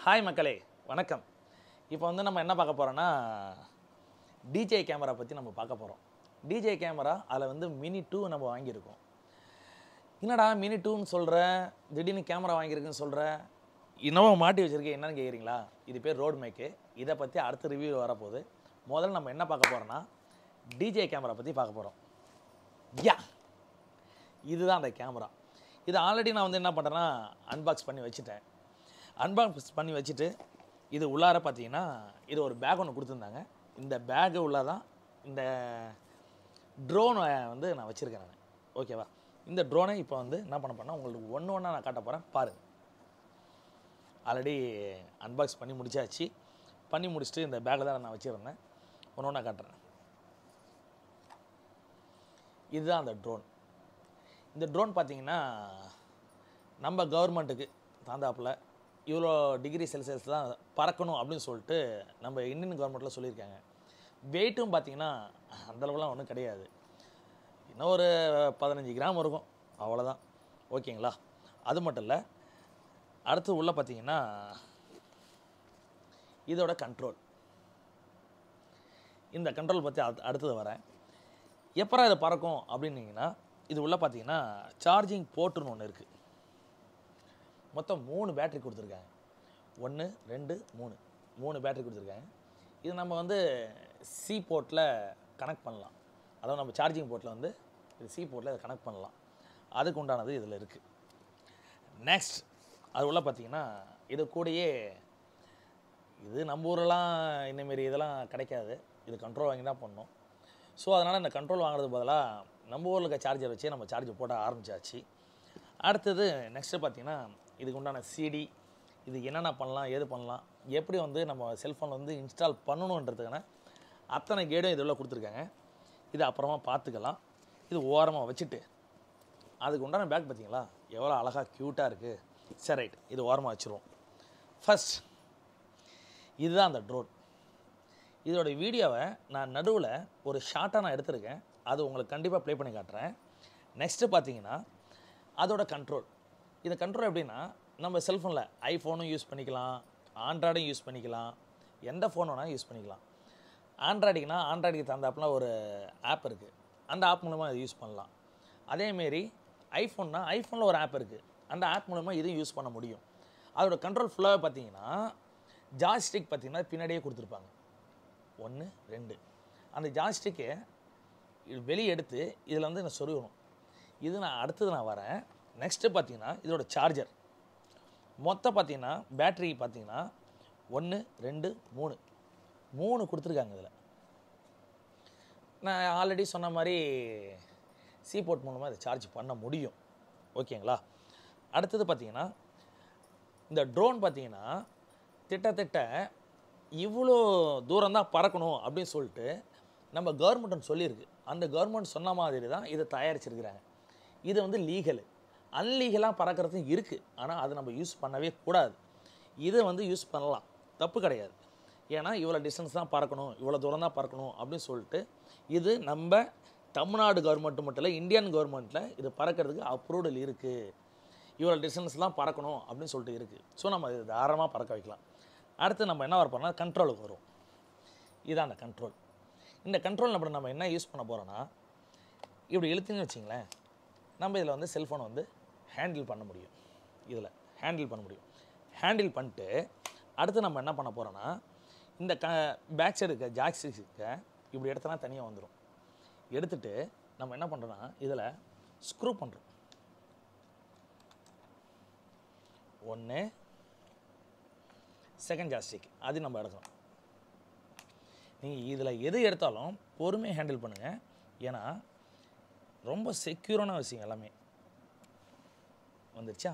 hi மக்களே வணக்கம் இப்போ வந்து நம்ம என்ன பார்க்க போகிறோன்னா டிஜே கேமரா பற்றி நம்ம பார்க்க போகிறோம் டிஜே கேமரா அதில் வந்து மினி டூ நம்ம வாங்கியிருக்கோம் என்னடா மினி டூன்னு சொல்கிற திடீர்னு கேமரா வாங்கியிருக்குன்னு சொல்கிற இன்னவோ மாட்டி வச்சிருக்கேன் என்னன்னு கேட்குறீங்களா இது பேர் ரோட் மேக்கு இதை பற்றி அடுத்த ரிவ்யூ வரப்போகுது முதல்ல நம்ம என்ன பார்க்க போகிறோன்னா டிஜே கேமரா பற்றி பார்க்க போகிறோம் யா இதுதான் அந்த கேமரா இது ஆல்ரெடி நான் வந்து என்ன பண்ணுறேன்னா அன்பாக்ஸ் பண்ணி வச்சுட்டேன் அன்பாக்ஸ் பண்ணி வச்சுட்டு இது உள்ளார பார்த்தீங்கன்னா இது ஒரு பேக் ஒன்று கொடுத்துருந்தாங்க இந்த பேக்கு உள்ளதான் இந்த ட்ரோனை வந்து நான் வச்சுருக்கேன் நான் ஓகேவா இந்த ட்ரோனை இப்போ வந்து என்ன பண்ண போறேன்னா உங்களுக்கு ஒன்று ஒன்றா நான் காட்ட போகிறேன் பாருங்கள் ஆல்ரெடி அன்பாக்ஸ் பண்ணி முடிச்சாச்சு பண்ணி முடிச்சுட்டு இந்த பேக்கில் தான் நான் வச்சுருந்தேன் ஒன்று ஒன்றா காட்டுறேன் இதுதான் அந்த ட்ரோன் இந்த ட்ரோன் பார்த்தீங்கன்னா நம்ம கவர்மெண்ட்டுக்கு தாந்தாப்புல இவ்வளோ டிகிரி செல்சியஸ் தான் பறக்கணும் அப்படின்னு சொல்லிட்டு நம்ம இந்தியன் கவர்மெண்ட்டில் சொல்லியிருக்காங்க வெயிட்டும் பார்த்தீங்கன்னா அந்த அளவுலாம் ஒன்றும் கிடையாது இன்னும் ஒரு பதினஞ்சு கிராம் இருக்கும் அவ்வளோதான் ஓகேங்களா அது மட்டும் இல்லை அடுத்து உள்ள பார்த்தீங்கன்னா இதோட கண்ட்ரோல் இந்த கண்ட்ரோல் பற்றி அடுத்து அடுத்தது வரேன் எப்பரா இது பறக்கும் அப்படின்னீங்கன்னா இது உள்ள பார்த்தீங்கன்னா சார்ஜிங் போர்ட்டுன்னு ஒன்று இருக்குது மொத்தம் மூணு பேட்டரி கொடுத்துருக்காங்க ஒன்று ரெண்டு மூணு மூணு பேட்டரி கொடுத்துருக்காங்க இது நம்ம வந்து சி போர்ட்டில் கனெக்ட் பண்ணலாம் அதாவது நம்ம சார்ஜிங் போர்ட்டில் வந்து இது சி போர்ட்டில் இதை கனெக்ட் பண்ணலாம் அதுக்கு உண்டானது இதில் இருக்குது நெக்ஸ்ட் அது உள்ள பார்த்தீங்கன்னா இது கூடயே இது நம்ம ஊரெல்லாம் இந்தமாரி இதெல்லாம் கிடைக்காது இது கண்ட்ரோல் வாங்கி தான் பண்ணணும் ஸோ அதனால் இந்த கண்ட்ரோல் வாங்குறது பதிலாக நம்ம ஊரில் இருக்க சார்ஜர் வச்சே நம்ம சார்ஜ் போட ஆரம்பிச்சாச்சு அடுத்தது நெக்ஸ்ட்டு பார்த்தீங்கன்னா இதுக்கு உண்டான சிடி இது என்னென்ன பண்ணலாம் ஏது பண்ணலாம் எப்படி வந்து நம்ம செல்ஃபோனில் வந்து இன்ஸ்டால் பண்ணணுன்றதுக்கான அத்தனை கேடும் இதில் கொடுத்துருக்காங்க இது அப்புறமா பார்த்துக்கலாம் இது ஓரமாக வச்சுட்டு அதுக்கு உண்டான பேக் பார்த்தீங்களா எவ்வளோ அழகாக க்யூட்டாக இருக்குது சரி ரைட் இது ஓரமாக வச்சுருவோம் ஃபஸ்ட் இதுதான் அந்த ட்ரோன் இதோட வீடியோவை நான் நடுவில் ஒரு ஷார்ட்டாக நான் எடுத்திருக்கேன் அது உங்களுக்கு கண்டிப்பாக ப்ளே பண்ணி காட்டுறேன் நெக்ஸ்ட்டு பார்த்தீங்கன்னா அதோட கண்ட்ரோல் இந்த கண்ட்ரோல் எப்படின்னா நம்ம செல்ஃபோனில் ஐஃபோனும் யூஸ் பண்ணிக்கலாம் ஆண்ட்ராய்டும் யூஸ் பண்ணிக்கலாம் எந்த ஃபோன் வேணாலும் யூஸ் பண்ணிக்கலாம் ஆண்ட்ராய்டுக்குனா ஆண்ட்ராய்டுக்கு தகுந்தாப்புல ஒரு ஆப் இருக்குது அந்த ஆப் மூலமாக இது யூஸ் பண்ணலாம் அதேமாரி ஐஃபோன்னா ஐஃபோனில் ஒரு ஆப் இருக்குது அந்த ஆப் மூலமாக இதையும் யூஸ் பண்ண முடியும் அதோட கண்ட்ரோல் ஃபுல்லாகவே பார்த்தீங்கன்னா ஜாய்ஸ்டிக் பார்த்தீங்கன்னா பின்னாடியே கொடுத்துருப்பாங்க ஒன்று ரெண்டு அந்த ஜாய்ஸ்டிக்கை வெளியே எடுத்து இதில் வந்து நான் சொருகணும் இது நான் அடுத்தது நான் வரேன் நெக்ஸ்ட்டு பார்த்தீங்கன்னா இதோட சார்ஜர் மொத்தம் பார்த்தீங்கன்னா பேட்ரி பார்த்தீங்கன்னா ஒன்று ரெண்டு மூணு மூணு கொடுத்துருக்காங்க இதில் நான் ஆல்ரெடி சொன்ன மாதிரி சி போர்ட் மூலமாக இதை சார்ஜ் பண்ண முடியும் ஓகேங்களா அடுத்தது பார்த்தீங்கன்னா இந்த ட்ரோன் பார்த்தீங்கன்னா திட்டத்திட்ட இவ்வளோ தூரம் தான் பறக்கணும் அப்படின்னு சொல்லிட்டு நம்ம கவர்மெண்ட் சொல்லியிருக்கு அந்த கவர்மெண்ட் சொன்ன மாதிரி தான் இதை தயாரிச்சிருக்கிறாங்க இது வந்து லீகலு அன்லீகலாக பறக்கிறதும் இருக்குது ஆனால் அதை நம்ம யூஸ் பண்ணவே கூடாது இதை வந்து யூஸ் பண்ணலாம் தப்பு கிடையாது ஏன்னா இவ்வளோ டிஸ்டன்ஸ் தான் பறக்கணும் இவ்வளோ தூரம் தான் பறக்கணும் அப்படின்னு சொல்லிட்டு இது நம்ம தமிழ்நாடு கவர்மெண்ட் மட்டும் இல்லை இந்தியன் கவர்மெண்ட்டில் இது பறக்கிறதுக்கு அப்ரூவல் இருக்குது இவ்வளோ டிஸ்டன்ஸ்லாம் பறக்கணும் அப்படின்னு சொல்லிட்டு இருக்குது ஸோ நம்ம இது தாராளமாக பறக்க வைக்கலாம் அடுத்து நம்ம என்ன வரப்போறோம்னா கண்ட்ரோலுக்கு வரும் இதான் அந்த கண்ட்ரோல் இந்த கண்ட்ரோல் நம்ம நம்ம என்ன யூஸ் பண்ண போகிறோன்னா இப்படி இழுத்துன்னு வச்சிங்களேன் நம்ம இதில் வந்து செல்ஃபோனை வந்து ஹேண்டில் பண்ண முடியும் இதில் ஹேண்டில் பண்ண முடியும் ஹேண்டில் பண்ணிட்டு அடுத்து நம்ம என்ன பண்ண போகிறோன்னா இந்த க பேக் சைடு இருக்க ஜாக்ஸிஸ் இருக்க இப்படி எடுத்தனா தனியாக வந்துடும் எடுத்துட்டு நம்ம என்ன பண்ணுறோன்னா இதில் ஸ்க்ரூ பண்ணுறோம் ஒன்று செகண்ட் ஜாஸ்டிக் அது நம்ம எடுக்கணும் நீங்கள் இதில் எது எடுத்தாலும் பொறுமையாக ஹேண்டில் பண்ணுங்கள் ஏன்னா ரொம்ப செக்யூரான விஷயம் எல்லாமே வந்துருச்சா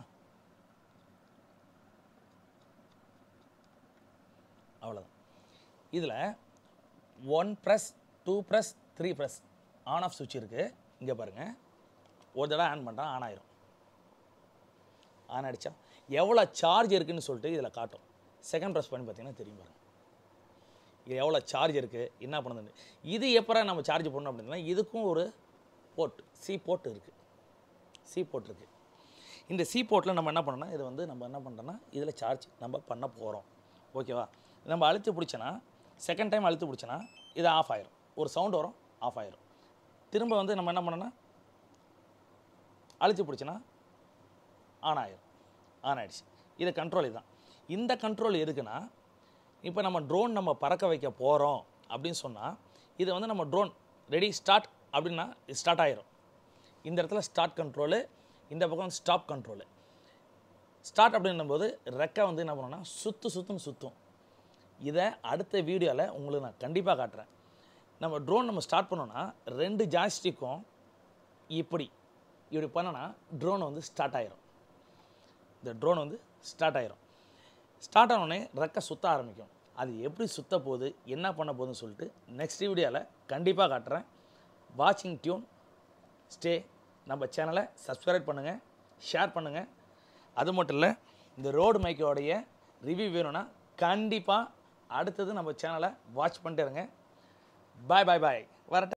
அவ்வளோதான் இதில் one press two press three press on off சுவிட்ச் இருக்குது இங்கே பாருங்கள் ஒரு தடவை ஆன் பண்ணுறான் ஆன் ஆயிரும் ஆன் ஆகிடுச்சா எவ்வளோ சார்ஜ் இருக்குன்னு சொல்லிட்டு இதில் காட்டும் செகண்ட் ப்ரெஸ் பண்ணி பார்த்தீங்கன்னா தெரியும் பாருங்க இது எவ்வளோ சார்ஜ் இருக்குது என்ன பண்ணுது இது எப்போ நம்ம சார்ஜ் பண்ணணும் அப்படின்னா இதுக்கும் ஒரு போர்ட் சி போர்ட் இருக்குது சி போர்ட் இருக்குது இந்த சி போர்ட்டில் நம்ம என்ன பண்ணோம்னா இதை வந்து நம்ம என்ன பண்ணுறோன்னா இதில் சார்ஜ் நம்ம பண்ண போகிறோம் ஓகேவா நம்ம அழுத்தி பிடிச்சனா செகண்ட் டைம் அழுத்தி பிடிச்சனா இது ஆஃப் ஆயிரும் ஒரு சவுண்ட் வரும் ஆஃப் ஆயிரும் திரும்ப வந்து நம்ம என்ன பண்ணோன்னா அழுத்தி பிடிச்சனா ஆன் ஆயிரும் ஆன் ஆயிடுச்சு இது கண்ட்ரோல் இதுதான் இந்த கண்ட்ரோல் எதுக்குன்னா இப்போ நம்ம ட்ரோன் நம்ம பறக்க வைக்க போகிறோம் அப்படின்னு சொன்னால் இது வந்து நம்ம ட்ரோன் ரெடி ஸ்டார்ட் அப்படின்னா ஸ்டார்ட் ஆயிரும் இந்த இடத்துல ஸ்டார்ட் கண்ட்ரோலு இந்த பக்கம் ஸ்டாப் கண்ட்ரோலு ஸ்டார்ட் அப்படின்னும்போது ரெக்கை வந்து என்ன பண்ணணும்னா சுற்று சுற்றுன்னு சுற்றும் இதை அடுத்த வீடியோவில் உங்களுக்கு நான் கண்டிப்பாக காட்டுறேன் நம்ம ட்ரோன் நம்ம ஸ்டார்ட் பண்ணோன்னா ரெண்டு ஜாய்ஸ்டிக்கும் இப்படி இப்படி பண்ணனா ட்ரோன் வந்து ஸ்டார்ட் ஆயிரும் இந்த ட்ரோன் வந்து ஸ்டார்ட் ஆயிரும் ஸ்டார்ட் ஆனோடனே ரெக்கை சுற்ற ஆரம்பிக்கும் அது எப்படி சுத்த போகுது என்ன பண்ண போகுதுன்னு சொல்லிட்டு நெக்ஸ்ட் வீடியோவில் கண்டிப்பாக காட்டுறேன் வாட்சிங் டியூன் ஸ்டே நம்ம சேனலை சப்ஸ்கிரைப் பண்ணுங்கள் ஷேர் பண்ணுங்கள் அது மட்டும் இல்லை இந்த ரோடு மைக்கோடைய ரிவ்யூ வேணும்னா கண்டிப்பாக அடுத்தது நம்ம சேனலை வாட்ச் பண்ணிட்டு இருங்க பாய் பாய் பாய் வரட்டும்